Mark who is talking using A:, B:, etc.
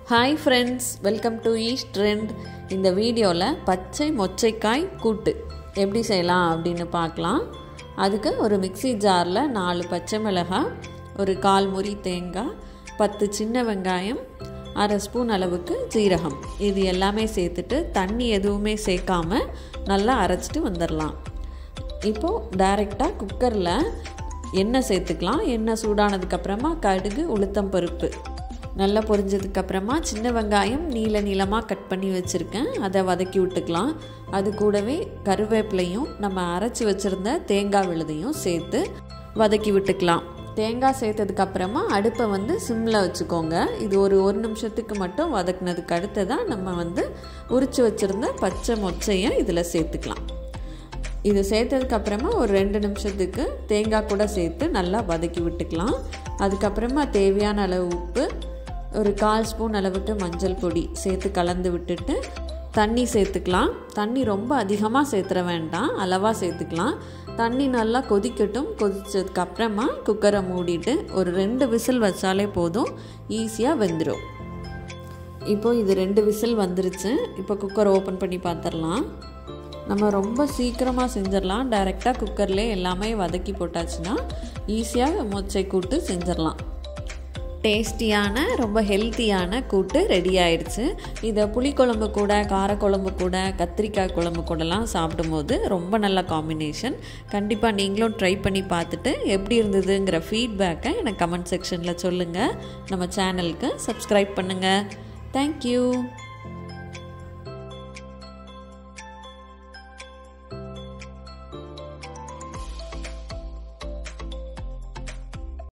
A: hi friends welcome to east trend இந்த வீடியோவில் பச்சை மொச்சைக்காய் கூட்டு எப்படி செய்யலாம் அப்படின்னு பார்க்கலாம் அதுக்கு ஒரு மிக்ஸி ஜாரில் நாலு பச்சை மிளகாய் ஒரு கால் முறி தேங்காய் பத்து சின்ன வெங்காயம் அரை ஸ்பூன் அளவுக்கு ஜீரகம் இது எல்லாமே சேர்த்துட்டு தண்ணி எதுவுமே சேர்க்காம நல்லா அரைச்சிட்டு வந்துடலாம் இப்போது டைரெக்டாக குக்கரில் எண்ணெய் சேர்த்துக்கலாம் எண்ணெய் சூடானதுக்கப்புறமா கடுகு உளுத்தம் பருப்பு நல்லா பொரிஞ்சதுக்கப்புறமா சின்ன வெங்காயம் நீல நீளமாக கட் பண்ணி வச்சுருக்கேன் அதை வதக்கி விட்டுக்கலாம் அது கூடவே கருவேப்பிலையும் நம்ம அரைச்சி வச்சுருந்த தேங்காய் விழுதையும் சேர்த்து வதக்கி விட்டுக்கலாம் தேங்காய் சேர்த்ததுக்கப்புறமா அடுப்பை வந்து சிம்மில் வச்சுக்கோங்க இது ஒரு ஒரு நிமிஷத்துக்கு மட்டும் வதக்குனதுக்கு அடுத்ததாக நம்ம வந்து உரித்து வச்சுருந்த பச்சை மொச்சையை இதில் சேர்த்துக்கலாம் இது சேர்த்ததுக்கப்புறமா ஒரு ரெண்டு நிமிஷத்துக்கு தேங்காய் கூட சேர்த்து நல்லா வதக்கி விட்டுக்கலாம் அதுக்கப்புறமா தேவையான அளவு உப்பு ஒரு கால் ஸ்பூன் அளவுக்கு மஞ்சள் பொடி சேர்த்து கலந்து விட்டுட்டு தண்ணி சேர்த்துக்கலாம் தண்ணி ரொம்ப அதிகமாக சேர்த்துற வேண்டாம் அளவாக சேர்த்துக்கலாம் தண்ணி நல்லா கொதிக்கட்டும் கொதிச்சதுக்கப்புறமா குக்கரை மூடிட்டு ஒரு ரெண்டு விசில் வச்சாலே போதும் ஈஸியாக வெந்துடும் இப்போ இது ரெண்டு விசில் வந்துருச்சு இப்போ குக்கர் ஓப்பன் பண்ணி பார்த்துடலாம் நம்ம ரொம்ப சீக்கிரமாக செஞ்சிடலாம் டைரெக்டாக குக்கர்லேயே எல்லாமே வதக்கி போட்டாச்சுன்னா ஈஸியாக மொச்சை கூட்டு செஞ்சிடலாம் டேஸ்டியான ரொம்ப ஹெல்த்தியான கூட்டு ரெடி ஆயிடுச்சு இதை புளிக்குழம்பு கூட காரக்குழம்பு கூட கத்திரிக்காய் குழம்பு கூடலாம் சாப்பிடும்போது ரொம்ப நல்ல காம்பினேஷன் கண்டிப்பாக நீங்களும் ட்ரை பண்ணி பார்த்துட்டு எப்படி இருந்ததுங்கிற ஃபீட்பேக்கை எனக்கு கமெண்ட் செக்ஷனில் சொல்லுங்கள் நம்ம சேனலுக்கு சப்ஸ்கிரைப் பண்ணுங்கள் தேங்க்யூ